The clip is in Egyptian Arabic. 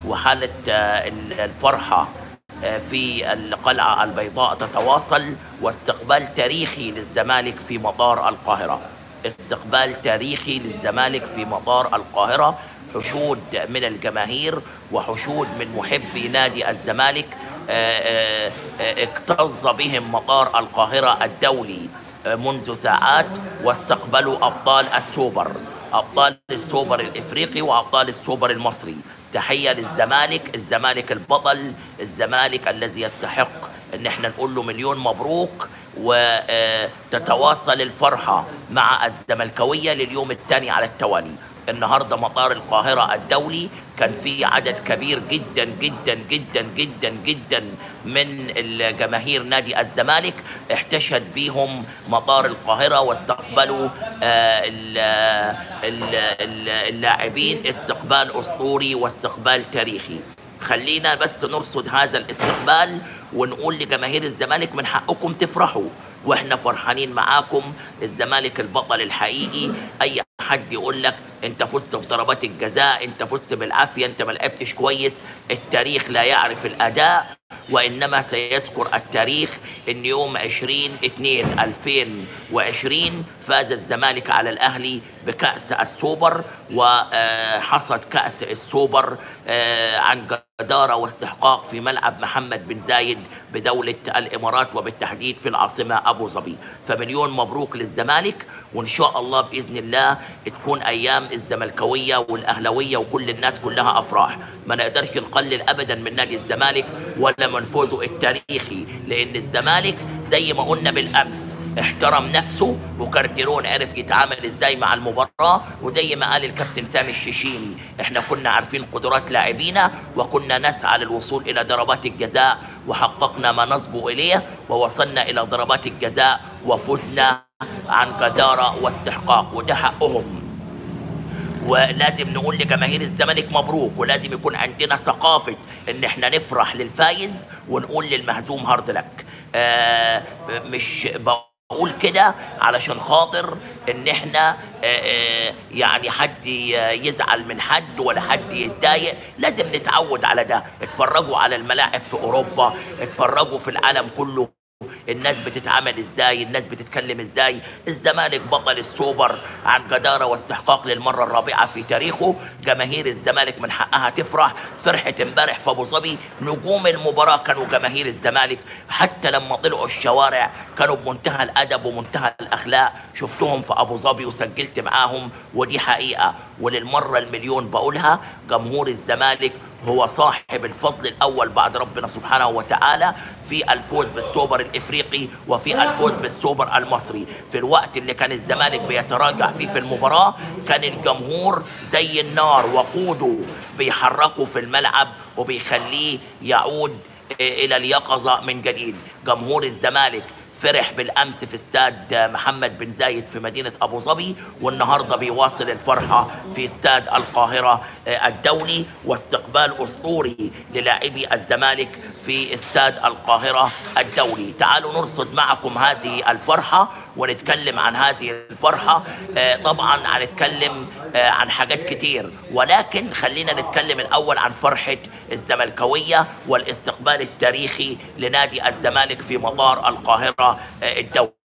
وحالة آه، الفرحة آه، في القلعة البيضاء تتواصل واستقبال تاريخي للزمالك في مطار القاهرة استقبال تاريخي للزمالك في مطار القاهرة حشود من الجماهير وحشود من محبي نادي الزمالك آه، آه، آه، اكتظ بهم مطار القاهرة الدولي آه، منذ ساعات واستقبلوا أبطال السوبر أبطال السوبر الإفريقي وأبطال السوبر المصري تحية للزمالك الزمالك البطل الزمالك الذي يستحق ان احنا نقول له مليون مبروك وتتواصل الفرحة مع الزملكاوية لليوم الثاني على التوالي النهارده مطار القاهرة الدولي كان في عدد كبير جدا جدا جدا جدا جدا من الجماهير نادي الزمالك احتشد بيهم مطار القاهرة واستقبلوا آه، ال- ال- ال- اللاعبين استقبال أسطوري واستقبال تاريخي خلينا بس نرصد هذا الاستقبال ونقول لجماهير الزمالك من حقكم تفرحوا واحنا فرحانين معاكم الزمالك البطل الحقيقي اي حد يقول لك انت فزت بضربات الجزاء انت فزت بالعافيه انت ما لعبتش كويس التاريخ لا يعرف الاداء وانما سيذكر التاريخ ان يوم 20 2 2020 فاز الزمالك على الاهلي بكاس السوبر وحصد كاس السوبر آه، عن جداره واستحقاق في ملعب محمد بن زايد بدوله الامارات وبالتحديد في العاصمه ابو ظبي فمليون مبروك للزمالك وان شاء الله باذن الله تكون ايام الزملكاويه والاهلاويه وكل الناس كلها افراح ما نقدرش نقلل ابدا من نادي الزمالك ولا من فوزه التاريخي لان الزمالك زي ما قلنا بالامس احترم نفسه وكارديرون عرف يتعامل ازاي مع المباراه وزي ما قال الكابتن سامي الشيشيني احنا كنا عارفين قدرات لاعبينا وكنا نسعى للوصول الى ضربات الجزاء وحققنا ما نصبو اليه ووصلنا الى ضربات الجزاء وفزنا عن جداره واستحقاق وده حقهم ولازم نقول لجماهير الزمالك مبروك ولازم يكون عندنا ثقافة ان احنا نفرح للفايز ونقول للمهزوم هارد لك آه مش بقول كده علشان خاطر ان احنا آه آه يعني حد ي- يزعل من حد ولا حد يتضايق لازم نتعود على ده اتفرجوا على الملاعب في اوروبا اتفرجوا في العالم كله الناس بتتعامل ازاي الناس بتتكلم ازاي الزمالك بطل السوبر عن جدارة واستحقاق للمرة الرابعة في تاريخه جماهير الزمالك من حقها تفرح فرحة امبارح في ابو ظبي نجوم المباراة كانوا جماهير الزمالك حتى لما طلعوا الشوارع كانوا بمنتهى الادب ومنتهى الاخلاق شفتهم في ابو ظبي وسجلت معاهم ودي حقيقة وللمرة المليون بقولها جمهور الزمالك هو صاحب الفضل الاول بعد ربنا سبحانه وتعالى في الفوز بالسوبر الافريقي وفي الفوز بالسوبر المصري في الوقت اللي كان الزمالك بيتراجع فيه في المباراه كان الجمهور زي النار وقوده بيحركه في الملعب وبيخليه يعود الى اليقظه من جديد جمهور الزمالك فرح بالامس في استاد محمد بن زايد في مدينه ابو ظبي والنهارده بيواصل الفرحه في استاد القاهره الدولي واستقبال اسطوري للاعبي الزمالك في استاد القاهره الدولي تعالوا نرصد معكم هذه الفرحه ونتكلم عن هذه الفرحه آه، طبعا هنتكلم آه، عن حاجات كتير ولكن خلينا نتكلم الاول عن فرحه الزملكاويه والاستقبال التاريخي لنادي الزمالك في مطار القاهره آه، الدولي